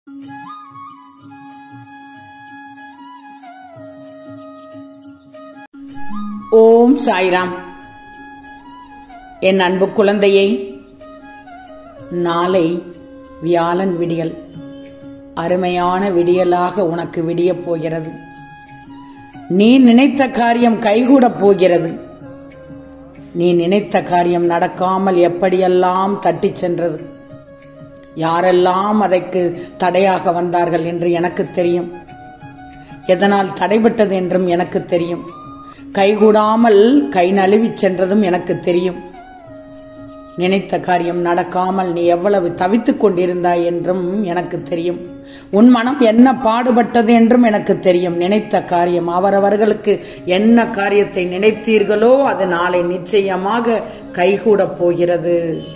ஓம் சாய்ராம் என் அன்பு குழந்தையை நாளை வியாழன் விடியல் அருமையான விடியலாக உனக்கு விடியப் போகிறது நீ நினைத்த காரியம் கைகூடப் போகிறது நீ நினைத்த காரியம் நடக்காமல் எப்படியெல்லாம் தட்டிச் சென்றது யாரெல்லாம் அதற்கு தடையாக வந்தார்கள் என்று எனக்கு தெரியும் எதனால் தடைபட்டது என்றும் எனக்கு தெரியும் கைகூடாமல் கை நழுவிச் சென்றதும் எனக்கு தெரியும் நினைத்த காரியம் நடக்காமல் நீ எவ்வளவு தவித்துக் கொண்டிருந்தாய் என்றும் எனக்கு தெரியும் உன் மனம் என்ன பாடுபட்டது என்றும் எனக்கு தெரியும் நினைத்த காரியம் அவரவர்களுக்கு என்ன காரியத்தை நினைத்தீர்களோ அது நாளை நிச்சயமாக கைகூடப் போகிறது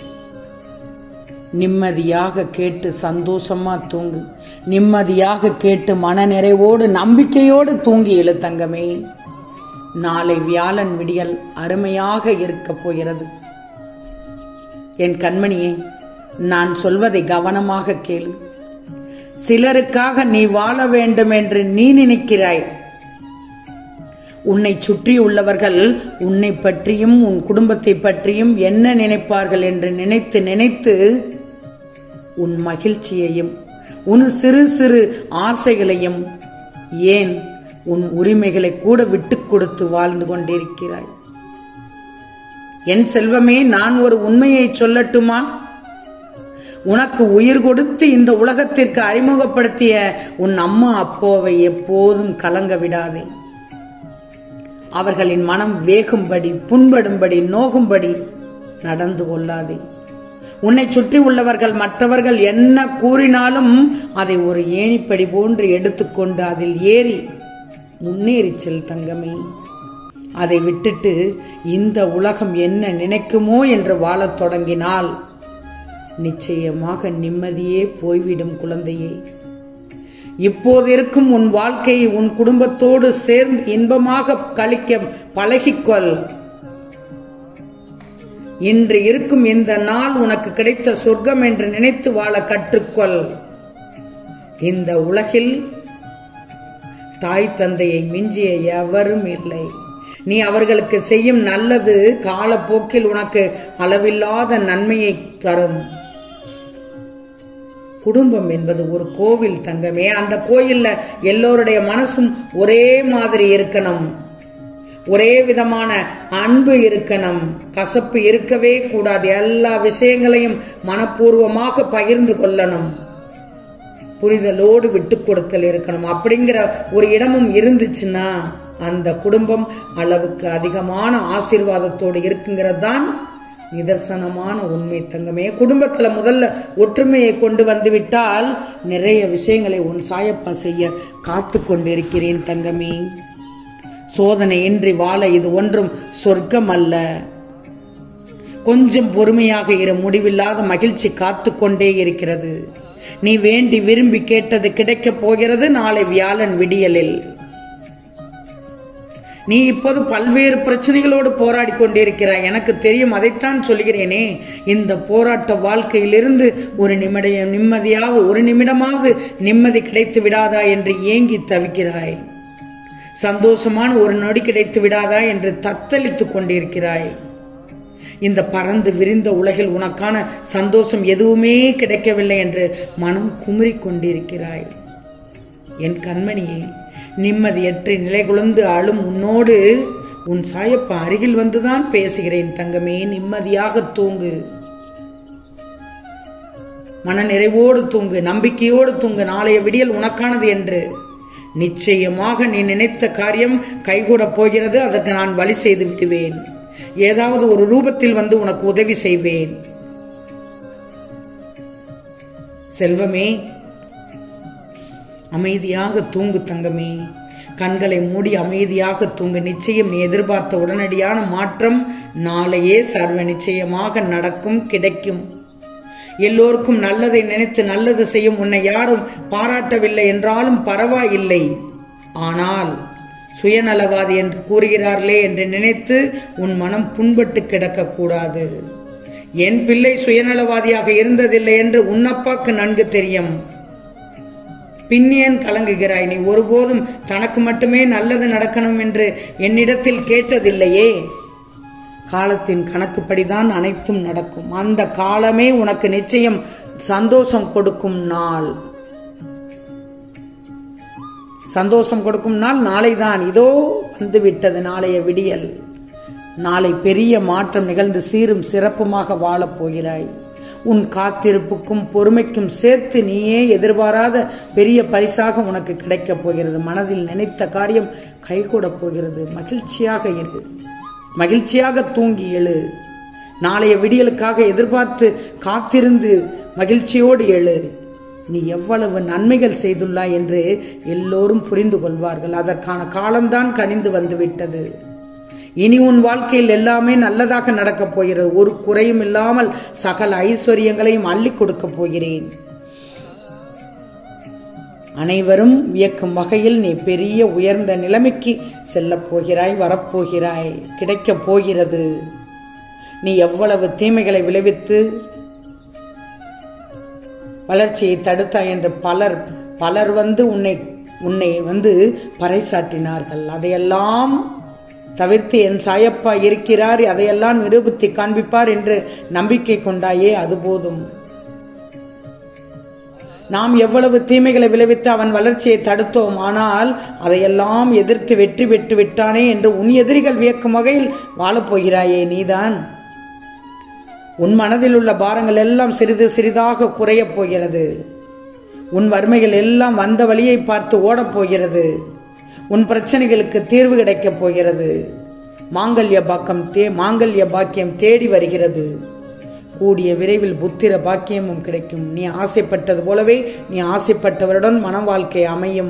நிம்மதியாக கேட்டு சந்தோஷமா தூங்கு நிம்மதியாக கேட்டு மன நிறைவோடு நம்பிக்கையோடு தூங்கி எழு தங்கமே நாளை வியாழன் விடியல் அருமையாக இருக்கப் போகிறது என் கண்மணியே நான் சொல்வதை கவனமாக கேளு சிலருக்காக நீ வாழ வேண்டும் என்று நீ நினைக்கிறாய் உன்னை சுற்றி உள்ளவர்கள் உன்னை பற்றியும் உன் குடும்பத்தை பற்றியும் என்ன நினைப்பார்கள் என்று நினைத்து நினைத்து உன் மகிழ்ச்சியையும் உன் சிறு சிறு ஆசைகளையும் ஏன் உன் உரிமைகளை கூட விட்டுக் கொடுத்து வாழ்ந்து கொண்டிருக்கிறாய் என் செல்வமே நான் ஒரு உண்மையை சொல்லட்டுமா உனக்கு உயிர் கொடுத்து இந்த உலகத்திற்கு அறிமுகப்படுத்திய உன் அம்மா அப்போவை எப்போதும் கலங்க விடாதே அவர்களின் மனம் வேகும்படி புண்படும்படி நோகும்படி நடந்து கொள்ளாதே உன்னை சுற்றி உள்ளவர்கள் மற்றவர்கள் என்ன கூறினாலும் அதை ஒரு ஏணிப்படி போன்று எடுத்துக்கொண்டு அதில் ஏறி முன்னேறி செல் தங்கமே அதை விட்டுட்டு இந்த உலகம் என்ன நினைக்குமோ என்று வாழத் தொடங்கினால் நிச்சயமாக நிம்மதியே போய்விடும் குழந்தையே இப்போது இருக்கும் உன் வாழ்க்கையை உன் குடும்பத்தோடு சேர்ந்து இன்பமாக கழிக்க பழகிக்கொள் இன்று இருக்கும் இந்த நாள் உனக்கு கிடைத்த சொர்க்கம் என்று நினைத்து வாழ கற்றுக்கொள் இந்த உலகில் தாய் தந்தையை மிஞ்சிய எவரும் இல்லை நீ அவர்களுக்கு செய்யும் நல்லது காலப்போக்கில் உனக்கு அளவில்லாத நன்மையை தரும் குடும்பம் என்பது ஒரு கோவில் தங்கமே அந்த கோயில்ல எல்லோருடைய மனசும் ஒரே மாதிரி இருக்கணும் ஒரே விதமான அன்பு இருக்கணும் கசப்பு இருக்கவே கூடாது எல்லா விஷயங்களையும் மனப்பூர்வமாக பகிர்ந்து கொள்ளணும் புரிதலோடு விட்டு கொடுத்தல் இருக்கணும் அப்படிங்கிற ஒரு இடமும் இருந்துச்சுன்னா அந்த குடும்பம் அளவுக்கு அதிகமான ஆசீர்வாதத்தோடு இருக்குங்கிறது தான் நிதர்சனமான உண்மை தங்கமே குடும்பத்துல முதல்ல ஒற்றுமையை கொண்டு வந்து விட்டால் நிறைய விஷயங்களை உன் சாயப்பா செய்ய காத்து கொண்டிருக்கிறேன் தங்கமே சோதனையின்றி வாழ இது ஒன்றும் சொர்க்கம் அல்ல கொஞ்சம் பொறுமையாக இரு முடிவில்லாத மகிழ்ச்சி காத்து கொண்டே இருக்கிறது நீ வேண்டி விரும்பி கேட்டது கிடைக்கப் போகிறது நாளை வியாழன் விடியலில் நீ இப்போது பல்வேறு பிரச்சனைகளோடு போராடி கொண்டிருக்கிறாய் எனக்கு தெரியும் அதைத்தான் சொல்கிறேனே இந்த போராட்ட வாழ்க்கையிலிருந்து ஒரு நிமிட நிம்மதியாக ஒரு நிமிடமாவது நிம்மதி கிடைத்து விடாதா என்று ஏங்கி தவிக்கிறாய் சந்தோஷமான ஒரு நொடி கிடைத்து விடாதா என்று தத்தளித்துக் கொண்டிருக்கிறாய் இந்த பறந்து விரிந்த உலகில் உனக்கான சந்தோஷம் எதுவுமே கிடைக்கவில்லை என்று மனம் குமுறிக் கொண்டிருக்கிறாய் என் கண்மணியே நிம்மதியற்று நிலைகுலந்து அழும் உன்னோடு உன் சாயப்பா அருகில் வந்துதான் பேசுகிறேன் தங்கமே நிம்மதியாக தூங்கு மன நிறைவோடு தூங்கு நம்பிக்கையோடு தூங்கு நாளைய விடியல் உனக்கானது என்று நிச்சயமாக நீ நினைத்த காரியம் கைகூடப் போகிறது அதற்கு நான் வழி செய்து விடுவேன் ஏதாவது ஒரு ரூபத்தில் வந்து உனக்கு உதவி செய்வேன் செல்வமே அமைதியாக தூங்கு தங்கமே கண்களை மூடி அமைதியாக தூங்கு நிச்சயம் நீ எதிர்பார்த்த உடனடியான மாற்றம் நாளையே சர்வ நிச்சயமாக நடக்கும் கிடைக்கும் எல்லோருக்கும் நல்லதை நினைத்து நல்லது செய்யும் உன்னை யாரும் பாராட்டவில்லை என்றாலும் பரவாயில்லை ஆனால் சுயநலவாதி என்று கூறுகிறார்களே என்று நினைத்து உன் மனம் புண்பட்டு கிடக்கக்கூடாது என் பிள்ளை சுயநலவாதியாக இருந்ததில்லை என்று உன்னப்பாக்கு நன்கு தெரியும் பின்னேன் கலங்குகிறாய் நீ ஒருபோதும் தனக்கு மட்டுமே நல்லது நடக்கணும் என்று என்னிடத்தில் கேட்டதில்லையே காலத்தின் கணக்குப்படிதான் அனைத்தும் நடக்கும் அந்த காலமே உனக்கு நிச்சயம் சந்தோஷம் கொடுக்கும் நாள் சந்தோஷம் கொடுக்கும் நாள் நாளைதான் இதோ வந்து விட்டது நாளைய விடியல் நாளை பெரிய மாற்றம் நிகழ்ந்து சீரும் சிறப்புமாக வாழப் போகிறாய் உன் காத்திருப்புக்கும் பொறுமைக்கும் சேர்த்து நீயே எதிர்பாராத பெரிய பரிசாக உனக்கு கிடைக்கப் போகிறது மனதில் நினைத்த காரியம் கைகூடப் போகிறது மகிழ்ச்சியாக இரு மகிழ்ச்சியாக தூங்கி எழு நாளைய விடியலுக்காக எதிர்பார்த்து காத்திருந்து மகிழ்ச்சியோடு எழு நீ எவ்வளவு நன்மைகள் செய்துள்ளாய் என்று எல்லோரும் புரிந்து கொள்வார்கள் அதற்கான காலம்தான் கனிந்து வந்துவிட்டது இனி உன் வாழ்க்கையில் எல்லாமே நல்லதாக நடக்கப் போகிறது ஒரு குறையும் இல்லாமல் சகல ஐஸ்வர்யங்களையும் அள்ளி கொடுக்கப் போகிறேன் அனைவரும் வியக்கும் வகையில் நீ பெரிய உயர்ந்த நிலைமைக்கு செல்லப் போகிறாய் வரப்போகிறாய் கிடைக்கப் போகிறது நீ எவ்வளவு தீமைகளை விளைவித்து வளர்ச்சியை தடுத்தாய் என்று பலர் பலர் வந்து உன்னை உன்னை வந்து பறைசாற்றினார்கள் அதையெல்லாம் தவிர்த்து என் சாயப்பா இருக்கிறார் அதையெல்லாம் நிரூபித்து காண்பிப்பார் என்று நம்பிக்கை கொண்டாயே அது போதும் நாம் எவ்வளவு தீமைகளை விளைவித்து அவன் வளர்ச்சியை தடுத்தோம் ஆனால் அதையெல்லாம் எதிர்த்து வெற்றி பெற்று விட்டானே என்று உன் எதிரிகள் வியக்கும் வகையில் வாழப்போகிறாயே நீதான் உன் மனதில் உள்ள பாரங்கள் எல்லாம் சிறிது சிறிதாக குறையப் போகிறது உன் வறுமைகள் எல்லாம் வந்த வழியை பார்த்து ஓடப் போகிறது உன் பிரச்சனைகளுக்கு தீர்வு கிடைக்கப் போகிறது மாங்கல்ய பாக்கம் தே மாங்கல்ய பாக்கியம் தேடி வருகிறது கூடிய விரைவில் புத்திர பாக்கியமும் கிடைக்கும் நீ ஆசைப்பட்டது போலவே நீ ஆசைப்பட்டவருடன் மன வாழ்க்கை அமையும்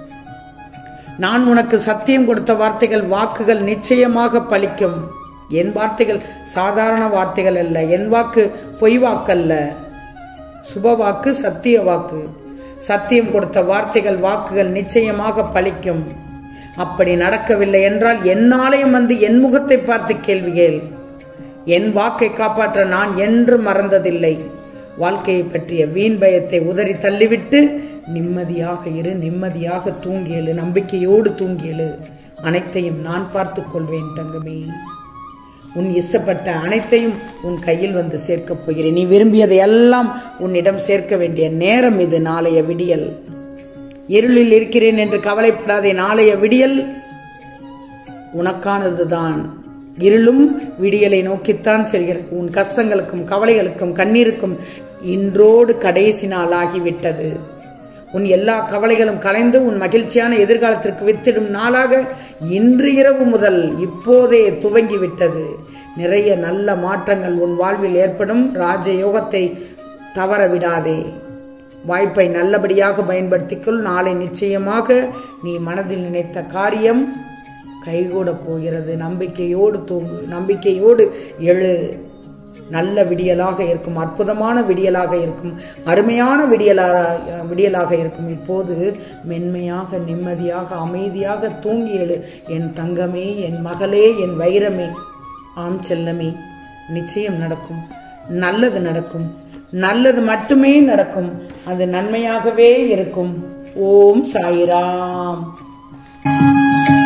நான் உனக்கு சத்தியம் கொடுத்த வார்த்தைகள் வாக்குகள் நிச்சயமாக பலிக்கும் என் வார்த்தைகள் சாதாரண வார்த்தைகள் அல்ல என் வாக்கு பொய் வாக்கல்ல சுப வாக்கு சத்திய வாக்கு சத்தியம் கொடுத்த வார்த்தைகள் வாக்குகள் நிச்சயமாக பலிக்கும் அப்படி நடக்கவில்லை என்றால் என்னாலயம் வந்து என் முகத்தை பார்த்து கேள்வி கேள் என் வாக்கை காப்பாற்ற நான் என்று மறந்ததில்லை வாழ்க்கையை பற்றிய வீண் பயத்தை உதறி தள்ளிவிட்டு நிம்மதியாக இரு நிம்மதியாக தூங்கியலு நம்பிக்கையோடு தூங்கியலு அனைத்தையும் நான் பார்த்துக் கொள்வேன் தங்கமே உன் இஷ்டப்பட்ட அனைத்தையும் உன் கையில் வந்து சேர்க்கப் போகிறேன் நீ விரும்பியதை எல்லாம் உன்னிடம் சேர்க்க வேண்டிய நேரம் இது நாளைய விடியல் இருளில் இருக்கிறேன் என்று கவலைப்படாதே நாளைய விடியல் உனக்கானதுதான் இருளும் விடியலை நோக்கித்தான் செல்கிறது உன் கஷ்டங்களுக்கும் கவலைகளுக்கும் கண்ணீருக்கும் இன்றோடு கடைசி நாள் ஆகிவிட்டது உன் எல்லா கவலைகளும் கலைந்து உன் மகிழ்ச்சியான எதிர்காலத்திற்கு வித்திடும் நாளாக இன்று இரவு முதல் இப்போதே துவங்கிவிட்டது நிறைய நல்ல மாற்றங்கள் உன் வாழ்வில் ஏற்படும் ராஜயோகத்தை தவற விடாதே வாய்ப்பை நல்லபடியாக பயன்படுத்திக்கொள் நாளை நிச்சயமாக நீ மனதில் நினைத்த காரியம் கைகூடப் போகிறது நம்பிக்கையோடு தூங்கு நம்பிக்கையோடு எழு நல்ல விடியலாக இருக்கும் அற்புதமான விடியலாக இருக்கும் அருமையான விடியலாக விடியலாக இருக்கும் இப்போது மென்மையாக நிம்மதியாக அமைதியாக தூங்கி எழு என் தங்கமே என் மகளே என் வைரமே ஆம் செல்லமே நிச்சயம் நடக்கும் நல்லது நடக்கும் நல்லது மட்டுமே நடக்கும் அது நன்மையாகவே இருக்கும் ஓம் சாயிராம்